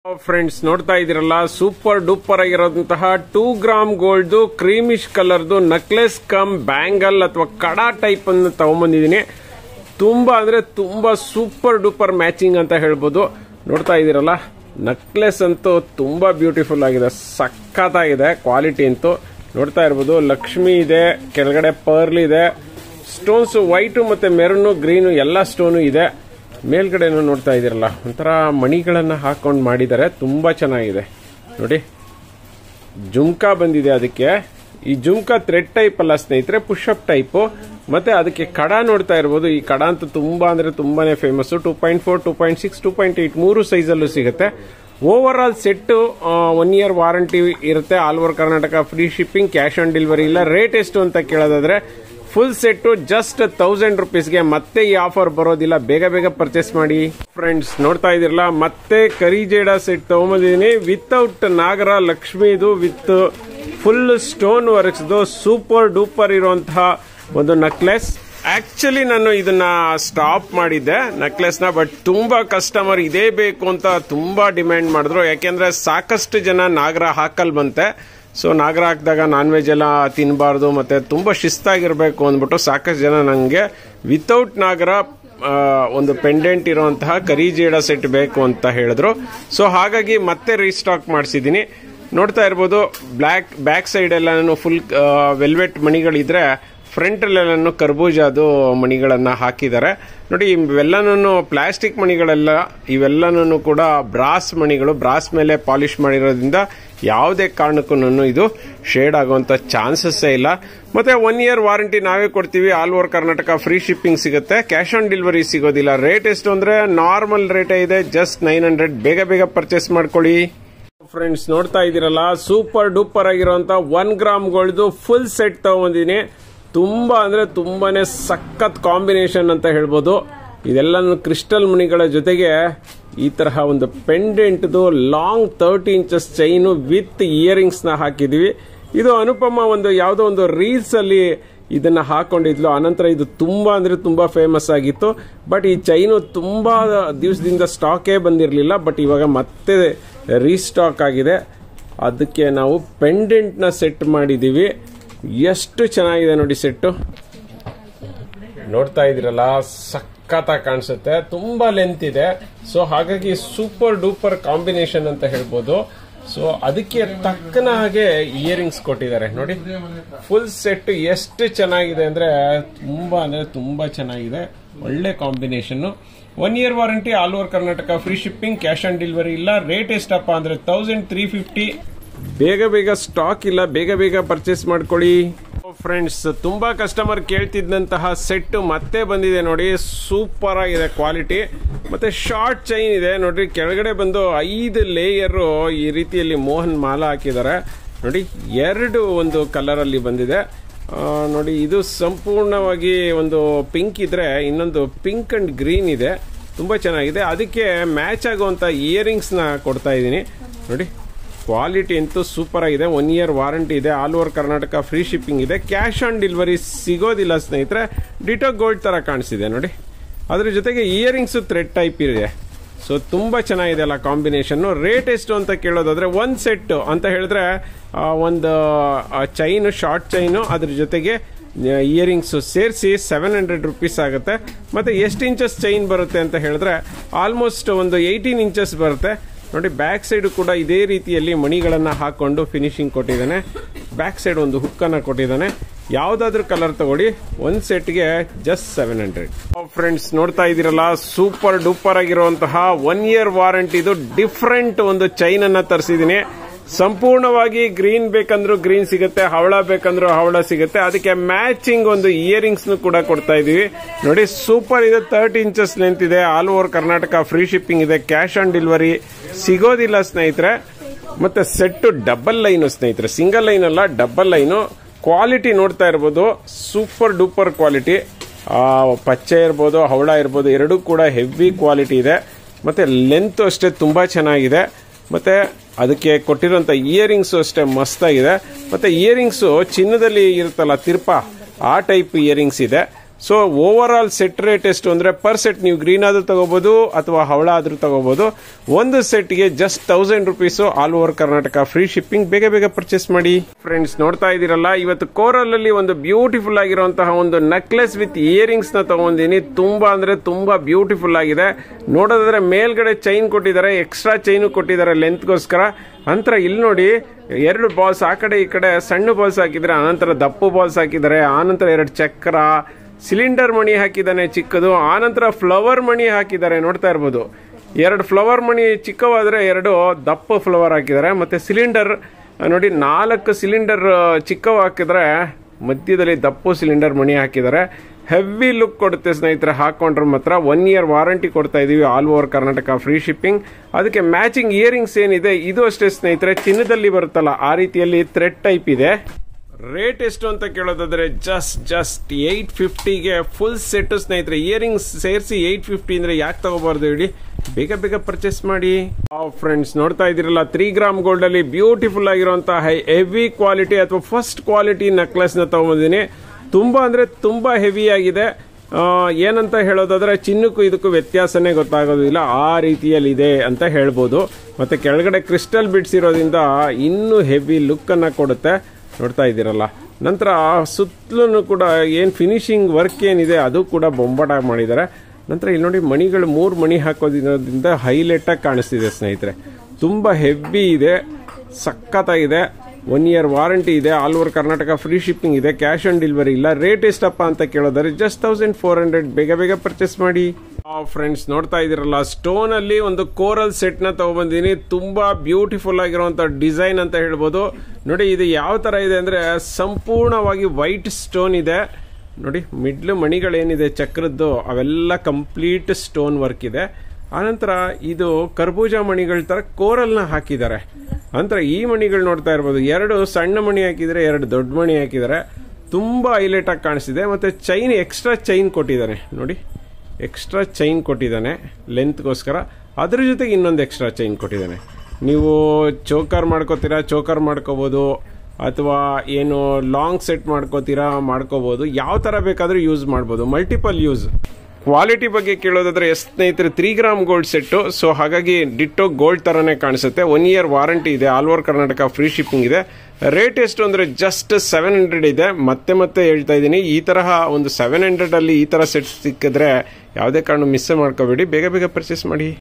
friends ನೋಡ್ತಾ ಇದ್ದೀರಲ್ಲ super duper ಆಗಿರೋದಂತಹ ಟೂ ಗ್ರಾಮ್ ಗೋಲ್ಡ್ ಕ್ರೀಮಿಶ್ ಕಲರ್ದು ನಕ್ಲೆಸ್ ಕಮ್ ಬ್ಯಾಂಗಲ್ ಅಥವಾ ಕಡ ಟೈಪ್ ಅನ್ನು ತಗೊಂಬಂದಿದ್ದೀನಿ ತುಂಬಾ ಅಂದ್ರೆ ತುಂಬಾ ಸೂಪರ್ ಡೂಪರ್ ಮ್ಯಾಚಿಂಗ್ ಅಂತ ಹೇಳ್ಬೋದು ನೋಡ್ತಾ ಇದ್ದೀರಲ್ಲ ನಕ್ಲೆಸ್ ಅಂತೂ ತುಂಬಾ ಬ್ಯೂಟಿಫುಲ್ ಆಗಿದೆ ಸಖತ್ತಾಗಿದೆ ಕ್ವಾಲಿಟಿ ಅಂತೂ ನೋಡ್ತಾ ಇರ್ಬೋದು ಲಕ್ಷ್ಮಿ ಇದೆ ಕೆಳಗಡೆ ಪರ್ಲ್ ಇದೆ ಸ್ಟೋನ್ಸ್ ವೈಟು ಮತ್ತೆ ಮೆರೂನು ಗ್ರೀನು ಎಲ್ಲ ಸ್ಟೋನು ಇದೆ ಮೇಲ್ಗಡೆನೂ ನೋಡ್ತಾ ಇದ್ದೀರಲ್ಲ ಒಂಥರ ಮಣಿಗಳನ್ನು ಹಾಕೊಂಡು ಮಾಡಿದ್ದಾರೆ ತುಂಬಾ ಚೆನ್ನಾಗಿದೆ ನೋಡಿ ಜುಮ್ಕಾ ಬಂದಿದೆ ಅದಕ್ಕೆ ಈ ಜುಮ್ಕಾ ಥ್ರೆಡ್ ಟೈಪ್ ಅಲ್ಲ ಸ್ನೇಹಿತರೆ ಪುಷಪ್ ಟೈಪು ಮತ್ತೆ ಅದಕ್ಕೆ ಕಡ ನೋಡ್ತಾ ಇರ್ಬೋದು ಈ ಕಡ ಅಂತೂ ತುಂಬಾ ಅಂದ್ರೆ ತುಂಬಾನೇ famous two point four two point six two point eight ಮೂರು ಸೈಜಲ್ಲೂ ಸಿಗುತ್ತೆ over all set one year warranty ಇರುತ್ತೆ all over Karnataka free shipping cash on delivery ಇಲ್ಲ ರೇಟ್ ಎಷ್ಟು ಅಂತ ಕೇಳೋದಾದ್ರೆ ಫುಲ್ ಸೆಟ್ ಜಸ್ಟ್ ತೌಸಂಡ್ ರುಪೀಸ್ಗೆ ಮತ್ತೆ ಈ ಆಫರ್ ಬರೋದಿಲ್ಲ ಬೇಗ ಬೇಗ ಪರ್ಚೇಸ್ ಮಾಡಿ ಫ್ರೆಂಡ್ಸ್ ನೋಡ್ತಾ ಇದಿರಲ್ಲ ಮತ್ತೆ ಕರಿಜೇಡ ಸೆಟ್ ತಗೊಂಬಂದಿದ್ದೀನಿ ವಿತೌಟ್ ನಾಗರ ಲಕ್ಷ್ಮಿದು ವಿತ್ ಫುಲ್ ಸ್ಟೋನ್ ವರ್ಕ್ಸ್ದು ಸೂಪರ್ ಡೂಪರ್ ಇರುವಂತಹ ಒಂದು ನಕ್ಲೆಸ್ ಆಕ್ಚುಲಿ ನಾನು ಇದನ್ನ ಸ್ಟಾಪ್ ಮಾಡಿದ್ದೆ ನಕ್ಲೆಸ್ ನ ಬಟ್ ತುಂಬಾ ಕಸ್ಟಮರ್ ಇದೇ ಬೇಕು ಅಂತ ತುಂಬಾ ಡಿಮ್ಯಾಂಡ್ ಮಾಡಿದ್ರು ಯಾಕೆಂದ್ರೆ ಸಾಕಷ್ಟು ಜನ ನಾಗರ ಹಾಕಲ್ ಬಂತೆ ಸೊ ನಾಗರ ಹಾಕಿದಾಗ ನಾನ್ ವೆಜ್ ಎಲ್ಲ ತಿನ್ನಬಾರ್ದು ಮತ್ತೆ ತುಂಬಾ ಶಿಸ್ತಾಗಿರ್ಬೇಕು ಅಂದ್ಬಿಟ್ಟು ಸಾಕಷ್ಟು ಜನ ನನಗೆ ವಿತೌಟ್ ನಾಗರ ಆ, ಒಂದು ಪೆಂಡೆಂಟ್ ಇರುವಂತಹ ಕರಿಜೇಡ ಸೆಟ್ ಬೇಕು ಅಂತ ಹೇಳಿದ್ರು ಸೊ ಹಾಗಾಗಿ ಮತ್ತೆ ರೀಸ್ಟಾಕ್ ಮಾಡಿಸಿದ್ದೀನಿ ನೋಡ್ತಾ ಇರ್ಬೋದು ಬ್ಲ್ಯಾಕ್ ಬ್ಯಾಕ್ ಸೈಡ್ ಎಲ್ಲ ಫುಲ್ ವೆಲ್ವೆಟ್ ಮಣಿಗಳಿದ್ರೆ ಫ್ರಂಟ್ ಅಲ್ಲೆಲ್ಲನೂ ಕರ್ಬೂಜಾದು ಮಣಿಗಳನ್ನ ಹಾಕಿದ್ದಾರೆ ನೋಡಿ ಇವೆಲ್ಲನೂ ಪ್ಲಾಸ್ಟಿಕ್ ಮಣಿಗಳೆಲ್ಲ ಇವೆಲ್ಲನೂ ಕೂಡ ಬ್ರಾಸ್ ಮಣಿಗಳು ಬ್ರಾಸ್ ಮೇಲೆ ಪಾಲಿಶ್ ಮಾಡಿರೋದ್ರಿಂದ ಯಾವುದೇ ಕಾರಣಕ್ಕೂ ಇದು ಶೇಡ್ ಆಗುವಂತ ಚಾನ್ಸಸ್ ಇಲ್ಲ ಮತ್ತೆ ಒನ್ ಇಯರ್ ವಾರಂಟಿ ನಾವೇ ಕೊಡ್ತೀವಿ all over Karnataka free shipping ಸಿಗುತ್ತೆ ಕ್ಯಾಶ್ ಆನ್ ಡೆಲಿವರಿ ಸಿಗೋದಿಲ್ಲ ರೇಟ್ ಎಷ್ಟು ಅಂದ್ರೆ ನಾರ್ಮಲ್ ರೇಟೇ ಇದೆ ಜಸ್ಟ್ ನೈನ್ ಹಂಡ್ರೆಡ್ ಬೇಗ ಬೇಗ ಪರ್ಚೇಸ್ ಮಾಡ್ಕೊಳ್ಳಿ ಫ್ರೆಂಡ್ಸ್ ನೋಡ್ತಾ ಇದ್ದೀರಲ್ಲ ಸೂಪರ್ ಡೂಪರ್ ಆಗಿರುವಂತ one gram gold full set ತಗೊಂಡಿದ್ದೀನಿ ತುಂಬಾ ಅಂದ್ರೆ ತುಂಬಾನೇ ಸಖತ್ ಕಾಂಬಿನೇಷನ್ ಅಂತ ಹೇಳ್ಬೋದು ಇದೆಲ್ಲ ಕ್ರಿಸ್ಟಲ್ ಮಣಿಗಳ ಜೊತೆಗೆ ಈ ತರಹ ಒಂದು ಪೆಂಡೆಂಟ್ದು long thirty inches chain with earrings ನ ಹಾಕಿದ್ವಿ ಇದು ಅನುಪಮ ಒಂದು ಯಾವುದೋ ಒಂದು ರೀಲ್ಸ್ ಅಲ್ಲಿ ಇದನ್ನ ಹಾಕೊಂಡಿದ್ಲು ಅನಂತರ ಇದು ತುಂಬಾ ಅಂದ್ರೆ ತುಂಬಾ ಫೇಮಸ್ ಆಗಿತ್ತು ಬಟ್ ಈ ಚೈನು ತುಂಬಾ ದಿವಸದಿಂದ ಸ್ಟಾಕೇ ಬಂದಿರಲಿಲ್ಲ ಬಟ್ ಇವಾಗ ಮತ್ತೆ ರೀಸ್ಟಾಕ್ ಆಗಿದೆ ಅದಕ್ಕೆ ನಾವು ಪೆಂಡೆಂಟ್ ನ ಸೆಟ್ ಮಾಡಿದೀವಿ ಎಷ್ಟು ಚೆನ್ನಾಗಿದೆ ನೋಡಿ ಸೆಟ್ಟು ನೋಡ್ತಾ ಇದ್ದೀರಲ್ಲ ಸಖತ್ತಾಗಿ ಕಾಣಿಸುತ್ತೆ ತುಂಬಾ ಲೆಂತ್ ಇದೆ ಸೊ ಹಾಗಾಗಿ ಸೂಪರ್ ಡೂಪರ್ ಕಾಂಬಿನೇಷನ್ ಅಂತ ಹೇಳ್ಬೋದು ಸೊ ಅದಕ್ಕೆ ತಕ್ಕನ ಹಾಗೆ ಇಯರಿಂಗ್ಸ್ ಕೊಟ್ಟಿದ್ದಾರೆ ನೋಡಿ ಫುಲ್ ಸೆಟ್ ಎಷ್ಟು ಚೆನ್ನಾಗಿದೆ ಅಂದ್ರೆ ತುಂಬಾ ಅಂದ್ರೆ ತುಂಬಾ ಚೆನ್ನಾಗಿದೆ ಒಳ್ಳೆ combination one year warranty all over Karnataka free shipping cash on delivery ಇಲ್ಲ ರೇಟ್ ಎಷ್ಟಪ್ಪ ಅಂದ್ರೆ ತೌಸಂಡ್ ತ್ರೀ ಫಿಫ್ಟಿ ಬೇಗ ಬೇಗ ಸ್ಟಾಕ್ ಇಲ್ಲ ಬೇಗ ಬೇಗ ಪರ್ಚೇಸ್ ಮಾಡ್ಕೊಳ್ಳಿ ಫ್ರೆಂಡ್ಸ್ ತುಂಬಾ ಕಸ್ಟಮರ್ ಕೇಳ್ತಿದ್ದಂತಹ ಸೆಟ್ ಮತ್ತೆ ಬಂದಿದೆ ನೋಡಿ ಸೂಪರ್ ಆಗಿದೆ ಕ್ವಾಲಿಟಿ ಮತ್ತೆ ಶಾರ್ಟ್ ಚೈನ್ ಇದೆ ನೋಡ್ರಿ ಕೆಳಗಡೆ ಬಂದು ಐದು ಲೇಯರ್ ಈ ರೀತಿಯಲ್ಲಿ ಮೋಹನ್ ಮಾಲ ಹಾಕಿದ್ದಾರೆ ನೋಡಿ ಎರಡು ಒಂದು ಕಲರ್ ಅಲ್ಲಿ ಬಂದಿದೆ ಆ, ನೋಡಿ ಇದು ಸಂಪೂರ್ಣವಾಗಿ ಒಂದು ಪಿಂಕ್ ಇದ್ರೆ ಇನ್ನೊಂದು ಪಿಂಕ್ ಅಂಡ್ ಗ್ರೀನ್ ಇದೆ ತುಂಬಾ ಚೆನ್ನಾಗಿದೆ ಅದಕ್ಕೆ ಮ್ಯಾಚ್ ಆಗುವಂತ ಇಯರಿಂಗ್ಸ್ ನ ಕೊಡ್ತಾ ಇದ್ದೀನಿ ನೋಡಿ ಕ್ವಾಲಿಟಿ ಅಂತೂ ಸೂಪರ್ ಆಗಿದೆ ಒನ್ ಇಯರ್ ವಾರಂಟಿ ಇದೆ all over Karnataka free shipping ಇದೆ ಕ್ಯಾಶ್ ಆನ್ ಡೆಲಿವರಿ ಸಿಗೋದಿಲ್ಲ ಸ್ನೇಹಿತರೆ ಡಿಟೋ ಗೋಲ್ಡ್ ತರ ಕಾಣಿಸಿದೆ ನೋಡಿ ಅದ್ರ ಜೊತೆಗೆ ಇಯರಿಂಗ್ಸ್ ಥ್ರೆಡ್ ಟೈಪ್ ಇದೆ ಸೊ ತುಂಬಾ ಚೆನ್ನಾಗಿದೆ ಅಲ್ಲ ಕಾಂಬಿನೇಷನ್ ರೇಟ್ ಎಷ್ಟು ಅಂತ ಕೇಳೋದಾದ್ರೆ ಒಂದ್ ಸೆಟ್ ಅಂತ ಹೇಳಿದ್ರೆ ಆ, ಒಂದು ಚೈನ್ ಶಾರ್ಟ್ ಚೈನು ಅದ್ರ ಜೊತೆಗೆ ಇಯರಿಂಗ್ಸ್ ಸೇರಿಸಿ ಸೆವೆನ್ ಹಂಡ್ರೆಡ್ ರುಪೀಸ್ ಆಗುತ್ತೆ ಮತ್ತೆ ಎಷ್ಟು ಇಂಚಸ್ ಚೈನ್ ಬರುತ್ತೆ ಅಂತ ಹೇಳಿದ್ರೆ ಆಲ್ಮೋಸ್ಟ್ ಒಂದು ಏಯ್ಟೀನ್ ಇಂಚಸ್ ಬರುತ್ತೆ ನೋಡಿ ಬ್ಯಾಕ್ ಸೈಡ್ ಕೂಡ ಇದೇ ರೀತಿಯಲ್ಲಿ ಮಣಿಗಳನ್ನ ಹಾಕೊಂಡು ಫಿನಿಶಿಂಗ್ ಕೊಟ್ಟಿದ್ದಾನೆ ಬ್ಯಾಕ್ ಸೈಡ್ ಒಂದು ಹುಕ್ ಅನ್ನ ಕೊಟ್ಟಿದ್ದಾನೆ ಯಾವ್ದಾದ್ರು ಕಲರ್ ತಗೊಳ್ಳಿ ಒಂದ್ ಸೆಟ್ಗೆ ಜಸ್ಟ್ ಸೆವೆನ್ ಹಂಡ್ರೆಡ್ ಫ್ರೆಂಡ್ಸ್ ನೋಡ್ತಾ ಇದ್ದೀರಲ್ಲ ಸೂಪರ್ ಡೂಪರ್ ಆಗಿರುವಂತಹ ಒನ್ ಇಯರ್ ವಾರಂಟಿದು ಡಿಫ್ರೆಂಟ್ ಒಂದು ಚೈನ್ ಅನ್ನ ತರಿಸಿದೀನಿ ಸಂಪೂರ್ಣವಾಗಿ ಗ್ರೀನ್ ಬೇಕಂದ್ರೂ ಗ್ರೀನ್ ಸಿಗುತ್ತೆ ಹವಳ ಬೇಕಂದ್ರೂ ಹವಳ ಸಿಗುತ್ತೆ ಅದಕ್ಕೆ ಮ್ಯಾಚಿಂಗ್ ಒಂದು ಇಯರಿಂಗ್ಸ್ ಕೂಡ ಕೊಡ್ತಾ ಇದೀವಿ ನೋಡಿ ಸೂಪರ್ ಇದೆ ತರ್ಟಿ ಇಂಚಸ್ ಲೆಂತ್ ಇದೆ all over Karnataka free shipping ಇದೆ ಕ್ಯಾಶ್ ಆನ್ ಡೆಲಿವರಿ ಸಿಗೋದಿಲ್ಲ ಸ್ನೇಹಿತರೆ ಮತ್ತೆ ಸೆಟ್ ಡಬಲ್ ಲೈನು ಸ್ನೇಹಿತರೆ ಸಿಂಗಲ್ ಲೈನ್ ಅಲ್ಲ ಡಬಲ್ ಲೈನು ಕ್ವಾಲಿಟಿ ನೋಡ್ತಾ ಇರ್ಬೋದು ಸೂಪರ್ ಡೂಪರ್ ಕ್ವಾಲಿಟಿ ಪಚ್ಚೆ ಇರ್ಬೋದು ಹವಳ ಇರ್ಬೋದು ಎರಡೂ ಕೂಡ ಹೆವಿ ಕ್ವಾಲಿಟಿ ಇದೆ ಮತ್ತೆ ಲೆಂತ್ ಅಷ್ಟೇ ತುಂಬಾ ಚೆನ್ನಾಗಿದೆ ಮತ್ತೆ ಅದಕ್ಕೆ ಕೊಟ್ಟಿರುವಂತ ಇಯರಿಂಗ್ಸ್ ಅಷ್ಟೇ ಮಸ್ತಾಗಿದೆ ಮತ್ತೆ ಇಯರಿಂಗ್ಸ್ ಚಿನ್ನದಲ್ಲಿ ಇರುತ್ತಲ್ಲ ತಿರ್ಪ ಆ ಟೈಪ್ ಇಯರಿಂಗ್ಸ್ ಇದೆ so over all set rate ಎಷ್ಟು ಅಂದ್ರೆ ಪರ್ ಸೆಟ್ ನೀವು ಗ್ರೀನ್ ಆದ್ರೂ ತಗೋಬಹುದು ಅಥವಾ ಹವಳ ಆದ್ರೂ ತಗೋಬಹುದು ಒಂದು ಸೆಟ್ಗೆ just thousand rupees all over Karnataka free shipping ಬೇಗ ಬೇಗ ಪರ್ಚೇಸ್ ಮಾಡಿ ಫ್ರೆಂಡ್ಸ್ ನೋಡ್ತಾ ಇದ್ದೀರಲ್ಲ ಇವತ್ತು ಕೋರಲ್ ಅಲ್ಲಿ ಒಂದು ಬ್ಯೂಟಿಫುಲ್ ಆಗಿರುವಂತಹ ಒಂದು ನೆಕ್ಲೆಸ್ ವಿತ್ ಇಯರಿಂಗ್ಸ್ ನ ತಗೊಂಡಿನಿ ತುಂಬಾ ಅಂದ್ರೆ ತುಂಬಾ ಬ್ಯೂಟಿಫುಲ್ ಆಗಿದೆ ನೋಡೋದಾದ್ರೆ ಮೇಲ್ಗಡೆ ಚೈನ್ ಕೊಟ್ಟಿದ್ದಾರೆ ಎಕ್ಸ್ಟ್ರಾ ಚೈನು ಕೊಟ್ಟಿದ್ದಾರೆ ಲೆಂತ್ಗೋಸ್ಕರ ನಂತರ ಇಲ್ಲಿ ನೋಡಿ ಎರಡು ಬಾಲ್ಸ್ ಆ ಕಡೆ ಈ ಕಡೆ ಸಣ್ಣ ಬಾಲ್ಸ್ ಹಾಕಿದ್ರೆ ಆನಂತರ ದಪ್ಪು ಬಾಲ್ಸ್ ಹಾಕಿದ್ದಾರೆ ಆನಂತರ ಎರಡು ಚಕ್ರ ಸಿಲಿಂಡರ್ ಮಣಿ ಹಾಕಿದ್ದಾನೆ ಚಿಕ್ಕದು ಆನಂತರ ಫ್ಲವರ್ ಮಣಿ ಹಾಕಿದ್ದಾರೆ ನೋಡ್ತಾ ಇರ್ಬೋದು ಎರಡು ಫ್ಲವರ್ ಮಣಿ ಚಿಕ್ಕವಾದ್ರೆ ಎರಡು ದಪ್ಪ ಫ್ಲವರ್ ಹಾಕಿದ್ದಾರೆ ಮತ್ತೆ ಸಿಲಿಂಡರ್ ನೋಡಿ ನಾಲ್ಕು ಸಿಲಿಂಡರ್ ಚಿಕ್ಕವು ಹಾಕಿದ್ರೆ ಮಧ್ಯದಲ್ಲಿ ದಪ್ಪು ಸಿಲಿಂಡರ್ ಮಣಿ ಹಾಕಿದ್ದಾರೆ ಹೆವಿ ಲುಕ್ ಕೊಡುತ್ತೆ ಸ್ನೇಹಿತರೆ ಹಾಕೊಂಡ್ರೆ ಮಾತ್ರ ಒನ್ ಇಯರ್ ವಾರಂಟಿ ಕೊಡ್ತಾ ಇದೀವಿ all over Karnataka free shipping ಅದಕ್ಕೆ ಮ್ಯಾಚಿಂಗ್ ಇಯರಿಂಗ್ಸ್ ಏನಿದೆ ಇದು ಅಷ್ಟೇ ಸ್ನೇಹಿತರೆ ಚಿನ್ನದಲ್ಲಿ ಬರುತ್ತಲ್ಲ ಆ ರೀತಿಯಲ್ಲಿ ಥ್ರೆಡ್ ಟೈಪ್ ಇದೆ ರೇಟ್ ಎಷ್ಟು ಅಂತ ಕೇಳೋದಾದ್ರೆ ಜಸ್ಟ್ ಜಸ್ಟ್ ಏಯ್ಟ್ ಫಿಫ್ಟಿಗೆ ಫುಲ್ ಸೆಟ್ ಸ್ನೇಹಿತರೆ ಇಯರಿಂಗ್ಸ್ ಸೇರಿಸಿ ಏಯ್ಟ್ ಫಿಫ್ಟಿ ಅಂದ್ರೆ ಯಾಕೆ ತಗೋಬಾರ್ದು ಹೇಳಿ ಬೇಗ ಬೇಗ ಪರ್ಚೇಸ್ ಮಾಡಿ ಫ್ರೆಂಡ್ಸ್ ನೋಡ್ತಾ ಇದ್ದೀರಲ್ಲ ತ್ರೀ ಗ್ರಾಮ್ ಗೋಲ್ಡ್ ಅಲ್ಲಿ ಬ್ಯೂಟಿಫುಲ್ ಆಗಿರುವಂತಹ ಹೆವಿ ಕ್ವಾಲಿಟಿ ಅಥವಾ ಫಸ್ಟ್ ಕ್ವಾಲಿಟಿ ನೆಕ್ಲೆಸ್ ನ ತಗೊಂಡಿದ್ದೀನಿ ತುಂಬಾ ಅಂದ್ರೆ ತುಂಬಾ ಹೆವಿ ಆಗಿದೆ ಆ, ಏನಂತ ಹೇಳೋದಾದ್ರೆ ಚಿನ್ನಕ್ಕೂ ಇದಕ್ಕೂ ವ್ಯತ್ಯಾಸನೇ ಗೊತ್ತಾಗೋದಿಲ್ಲ ಆ ರೀತಿಯಲ್ಲಿ ಇದೆ ಅಂತ ಹೇಳ್ಬೋದು ಮತ್ತೆ ಕೆಳಗಡೆ ಕ್ರಿಸ್ಟಲ್ ಬಿಡ್ಸ್ ಇರೋದ್ರಿಂದ ಇನ್ನೂ ಹೆವಿ ಲುಕ್ ಅನ್ನ ಕೊಡುತ್ತೆ ನೋಡ್ತಾ ಇದ್ದೀರಲ್ಲ ನಂತರ ಸುತ್ತಲೂ ಕೂಡ ಏನು ಫಿನಿಶಿಂಗ್ ವರ್ಕ್ ಏನಿದೆ ಅದು ಕೂಡ ಬೊಂಬಾಟಾಗಿ ಮಾಡಿದ್ದಾರೆ ನಂತರ ಇಲ್ಲಿ ನೋಡಿ ಮಣಿಗಳು ಮೂರು ಮಣಿ ಹಾಕೋದ್ರಿಂದ ಹೈಲೈಟ್ ಆಗಿ ಕಾಣಿಸ್ತಿದೆ ಸ್ನೇಹಿತರೆ ತುಂಬಾ ಹೆವಿ ಇದೆ ಸಖತ್ತಾಗಿದೆ ಒನ್ ಇಯರ್ ವಾರಂಟಿ ಇದೆ all over Karnataka free shipping ಇದೆ ಕ್ಯಾಶ್ ಆನ್ ಡೆಲಿವರಿ ಇಲ್ಲ ರೇಟ್ ಎಷ್ಟಪ್ಪ ಅಂತ ಕೇಳೋದಾದ್ರೆ ಜಸ್ಟ್ ತೌಸಂಡ್ ಫೋರ್ ಹಂಡ್ರೆಡ್ ಬೇಗ ಬೇಗ ಪರ್ಚೇಸ್ ಮಾಡಿ ಫ್ರೆಂಡ್ಸ್ ನೋಡ್ತಾ ಇದ್ದೀರಲ್ಲ ಸ್ಟೋನ್ ಅಲ್ಲಿ ಒಂದು ಕೋರಲ್ ಸೆಟ್ ನ ತಗೊಬಂದಿನಿ ತುಂಬಾ ಬ್ಯೂಟಿಫುಲ್ ಆಗಿರುವಂತ ಡಿಸೈನ್ ಅಂತ ಹೇಳ್ಬೋದು ನೋಡಿ ಇದು ಯಾವ ತರ ಇದೆ ಅಂದ್ರೆ ಸಂಪೂರ್ಣವಾಗಿ ವೈಟ್ ಸ್ಟೋನ್ ಇದೆ ನೋಡಿ ಮಿಡ್ಲ್ ಮಣಿಗಳೇನಿದೆ ಚಕ್ರದ್ದು ಅವೆಲ್ಲ ಕಂಪ್ಲೀಟ್ ಸ್ಟೋನ್ ವರ್ಕ್ ಇದೆ ಆನಂತರ ಇದು ಕರ್ಬೂಜ ಮಣಿಗಳ ತರ ಕೋರಲ್ನ ಹಾಕಿದ್ದಾರೆ ನಂತರ ಈ ಮಣಿಗಳು ನೋಡ್ತಾ ಇರ್ಬೋದು ಎರಡು ಸಣ್ಣ ಮಣಿ ಹಾಕಿದರೆ ಎರಡು ದೊಡ್ಡ ಮಣಿ ಹಾಕಿದ್ದಾರೆ ತುಂಬಾ ಹೈಲೈಟ್ ಆಗಿ ಕಾಣಿಸ್ತಿದೆ ಮತ್ತೆ ಚೈನ್ ಎಕ್ಸ್ಟ್ರಾ ಚೈನ್ ಕೊಟ್ಟಿದ್ದಾನೆ ನೋಡಿ ಎಕ್ಸ್ಟ್ರಾ ಚೈನ್ ಕೊಟ್ಟಿದ್ದಾನೆ ಲೆಂತ್ಗೋಸ್ಕರ ಅದ್ರ ಜೊತೆಗೆ ಇನ್ನೊಂದು ಎಕ್ಸ್ಟ್ರಾ ಚೈನ್ ಕೊಟ್ಟಿದ್ದಾನೆ ನೀವು ಚೋಕರ್ ಮಾಡ್ಕೋತೀರಾ ಚೋಕರ್ ಮಾಡ್ಕೋಬೋದು ಅಥವಾ ಏನು ಲಾಂಗ್ ಸೆಟ್ ಮಾಡ್ಕೋತೀರಾ ಮಾಡ್ಕೋಬೋದು ಯಾವ ಥರ ಬೇಕಾದರೂ ಯೂಸ್ ಮಾಡ್ಬೋದು ಮಲ್ಟಿಪಲ್ ಯೂಸ್ ಕ್ವಾಲಿಟಿ ಬಗ್ಗೆ ಕೇಳೋದಾದ್ರೆ ಎಸ್ ಸ್ನೇಹಿತರೆ three gram gold set so ಹಾಗಾಗಿ ಡಿಟ್ಟೋ ಗೋಲ್ಡ್ ಥರನೇ ಕಾಣಿಸುತ್ತೆ ಒನ್ ಇಯರ್ ವಾರಂಟಿ ಇದೆ all over Karnataka free shipping ಇದೆ ರೇಟ್ ಎಷ್ಟು ಅಂದರೆ ಜಸ್ಟ್ ಸೆವೆನ್ ಹಂಡ್ರೆಡ್ ಇದೆ ಮತ್ತೆ ಮತ್ತೆ ಹೇಳ್ತಾ ಇದ್ದೀನಿ ಈ ತರಹ ಒಂದು ಸೆವೆನ್ ಹಂಡ್ರೆಡ್ ಅಲ್ಲಿ ಈ ತರ ಸೆಟ್ ಸಿಕ್ಕಿದ್ರೆ ಯಾವುದೇ ಕಾರಣ ಮಿಸ್ ಮಾಡ್ಕೋಬೇಡಿ ಬೇಗ ಬೇಗ ಪರ್ಚೇಸ್ ಮಾಡಿ